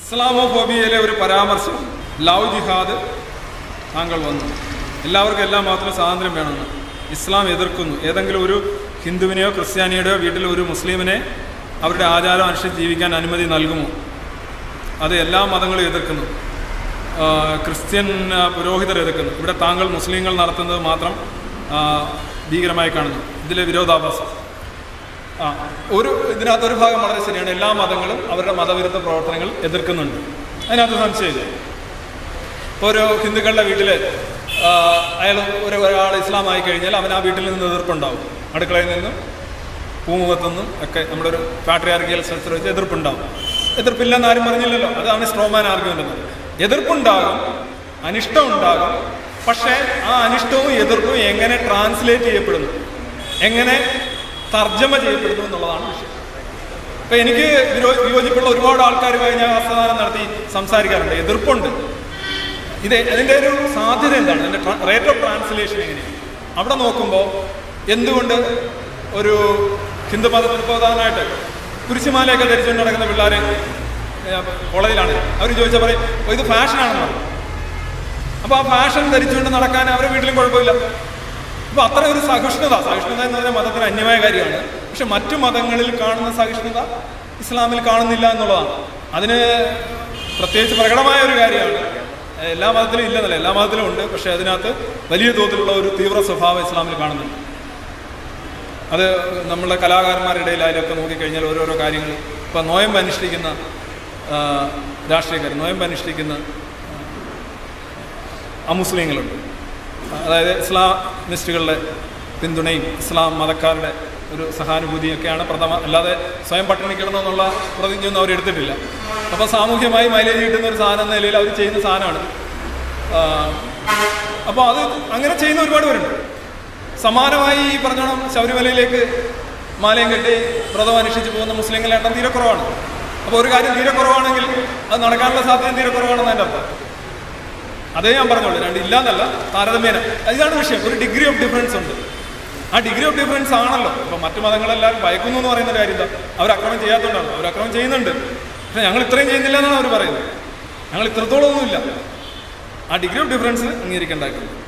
ഇസ്ലാമോഫോബിയയിലെ ഒരു പരാമർശം ലവ് ജിഹാദ് താങ്കൾ വന്നു എല്ലാവർക്കും എല്ലാ മതത്തിലും സ്വാതന്ത്ര്യം വേണമെന്ന് ഇസ്ലാം എതിർക്കുന്നു ഏതെങ്കിലും ഒരു ഹിന്ദുവിനെയോ ക്രിസ്ത്യാനിയുടെയോ വീട്ടിൽ ഒരു മുസ്ലിമിനെ അവരുടെ ആചാരം അനുസരിച്ച് ജീവിക്കാൻ അനുമതി നൽകുമോ അത് എല്ലാ മതങ്ങളും എതിർക്കുന്നു ആ, ക്രിസ്ത്യൻ ആ, പുരോഹിതർ എതിർക്കുന്നു ഇവിടെ താങ്കൾ മുസ്ലിങ്ങൾ നടത്തുന്നത് മാത്രം ആ, ഭീകരമായി കാണുന്നു ഇതിലെ വിരോധാഭാസം ആ ഒരു ഇതിനകത്ത് ഒരു ഭാഗം വളരെ ശരിയാണ് എല്ലാ മതങ്ങളും അവരുടെ മതവിരുദ്ധ പ്രവർത്തനങ്ങൾ എതിർക്കുന്നുണ്ട് അതിനകത്ത് സംശയമില്ല ഇപ്പോൾ ഒരു ഹിന്ദുക്കളുടെ വീട്ടിൽ അയാൾ ഒരു ഒരാൾ ഇസ്ലാം ആയി കഴിഞ്ഞാൽ അവൻ ആ വീട്ടിൽ നിന്ന് എതിർപ്പുണ്ടാവും അടുക്കളയിൽ നിന്നും പൂമുഖത്തുനിന്നും ഒക്കെ നമ്മുടെ ഒരു പാട്രിയാർക്കിയൽ സ്ട്രക്ചർ വെച്ച് എതിർപ്പുണ്ടാവും എതിർപ്പില്ലെന്ന് ആരും പറഞ്ഞില്ലല്ലോ അതാണ് സ്ട്രോമാൻ ആർഗ്യുമെന്റ് എന്നത് എതിർപ്പുണ്ടാകും അനിഷ്ടം ഉണ്ടാകും പക്ഷേ ആ അനിഷ്ടവും എതിർപ്പും എങ്ങനെ ട്രാൻസ്ലേറ്റ് ചെയ്യപ്പെടുന്നു എങ്ങനെ തർജ്ജമ ചെയ്യപ്പെടുന്നു എന്നുള്ളതാണ് വിഷയം അപ്പൊ എനിക്ക് വിരോ വിയോജിപ്പുള്ള ഒരുപാട് ആൾക്കാരുമായി ഞാൻ ഹസ്തദാനം നടത്തി സംസാരിക്കാറുണ്ട് എതിർപ്പുണ്ട് ഇത് അതിൻ്റെ ഒരു സാധ്യത എന്താണ് അതിൻ്റെ റേറ്റ് ഓഫ് ട്രാൻസ്ലേഷൻ എങ്ങനെയാണ് അവിടെ നോക്കുമ്പോൾ എന്തുകൊണ്ട് ഒരു ഹിന്ദു മതത്തിൽ പ്രധാനമായിട്ട് കുരിശുമാലയൊക്കെ ധരിച്ചുകൊണ്ട് നടക്കുന്ന പിള്ളേർ കോളേജിലാണ് അവർ ചോദിച്ചാൽ പറയും "ഓ, ഇത് ഫാഷനാണെന്ന് പറയും അപ്പോൾ ആ ഫാഷൻ ധരിച്ചുകൊണ്ട് നടക്കാൻ അവരുടെ വീട്ടിലും കുഴപ്പമില്ല അപ്പോൾ അത്ര ഒരു സഹിഷ്ണുത സഹിഷ്ണുത എന്ന് പറഞ്ഞാൽ മതത്തിന് അന്യമായ കാര്യമാണ് പക്ഷെ മറ്റു മതങ്ങളിൽ കാണുന്ന സഹിഷ്ണുത ഇസ്ലാമിൽ കാണുന്നില്ല എന്നുള്ളതാണ് അതിന് പ്രത്യേകിച്ച് പ്രകടമായ ഒരു കാര്യമാണ് എല്ലാ മതത്തിലും ഇല്ലെന്നല്ല എല്ലാ മതത്തിലും ഉണ്ട് പക്ഷേ അതിനകത്ത് വലിയ തോതിലുള്ള ഒരു തീവ്ര സ്വഭാവം ഇസ്ലാമിൽ കാണുന്നുണ്ട് അത് നമ്മളെ കലാകാരന്മാരുടെ ഇടയിലായാലൊക്കെ നോക്കിക്കഴിഞ്ഞാൽ ഓരോരോ കാര്യങ്ങൾ ഇപ്പം നോയമ്പ് അനുഷ്ഠിക്കുന്ന ആ, രാഷ്ട്രീയക്കാർ നോയമ്പ് അനുഷ്ഠിക്കുന്ന അമുസ്ലിങ്ങളുണ്ട് അതായത് ഇസ്ലാമിസ്റ്റുകളുടെ പിന്തുണയും ഇസ്ലാം മതക്കാരുടെ ഒരു സഹാനുഭൂതിയൊക്കെയാണ് പ്രഥമ അല്ലാതെ സ്വയം പട്ടിണി കിടന്നെന്നുള്ള പ്രതിജ്ഞയൊന്നും അവർ എടുത്തിട്ടില്ല അപ്പോൾ സാമൂഹ്യമായി മൈലേജ് കിട്ടുന്ന ഒരു സാധനം എന്ന നിലയിൽ അവർ ചെയ്യുന്ന സാധനമാണ് അപ്പോൾ അത് അങ്ങനെ ചെയ്യുന്ന ഒരുപാട് പേരുണ്ട് സമാനമായി ഈ പറഞ്ഞോണം ശബരിമലയിലേക്ക് മാലയും കെട്ടി വ്രതം അനുഷ്ഠിച്ച് പോകുന്ന മുസ്ലിങ്ങളുടെ എണ്ണം തീരെ കുറവാണ് അപ്പോൾ ഒരു കാര്യം തീരെ കുറവാണെങ്കിൽ അത് നടക്കാനുള്ള സാധ്യത തീരെ കുറവാണെന്ന് എൻ്റെ അർത്ഥം അതേ ഞാൻ പറഞ്ഞോളൂ രണ്ട് ഇല്ലാന്നല്ല താരതമ്യേന ഇതാണ് വിഷയം ഒരു ഡിഗ്രി ഓഫ് ഡിഫറൻസ് ഉണ്ട് ആ ഡിഗ്രി ഓഫ് ഡിഫറൻസ് ആണല്ലോ ഇപ്പൊ മറ്റു മതങ്ങളെല്ലാവരും ഭയക്കുന്നു എന്ന് പറയുന്ന കാര്യം എന്താ അവർ അക്രമം ചെയ്യാത്തതുകൊണ്ടാണ് അവർ അക്രമം ചെയ്യുന്നുണ്ട് പക്ഷെ ഞങ്ങൾ ഇത്രയും ചെയ്യുന്നില്ല എന്നാണ് അവർ പറയുന്നത് ഞങ്ങൾ ഇത്രത്തോളം ഒന്നുമില്ല ആ ഡിഗ്രി ഓഫ് ഡിഫറൻസ് അംഗീകരിക്കേണ്ടായിട്ടുണ്ട്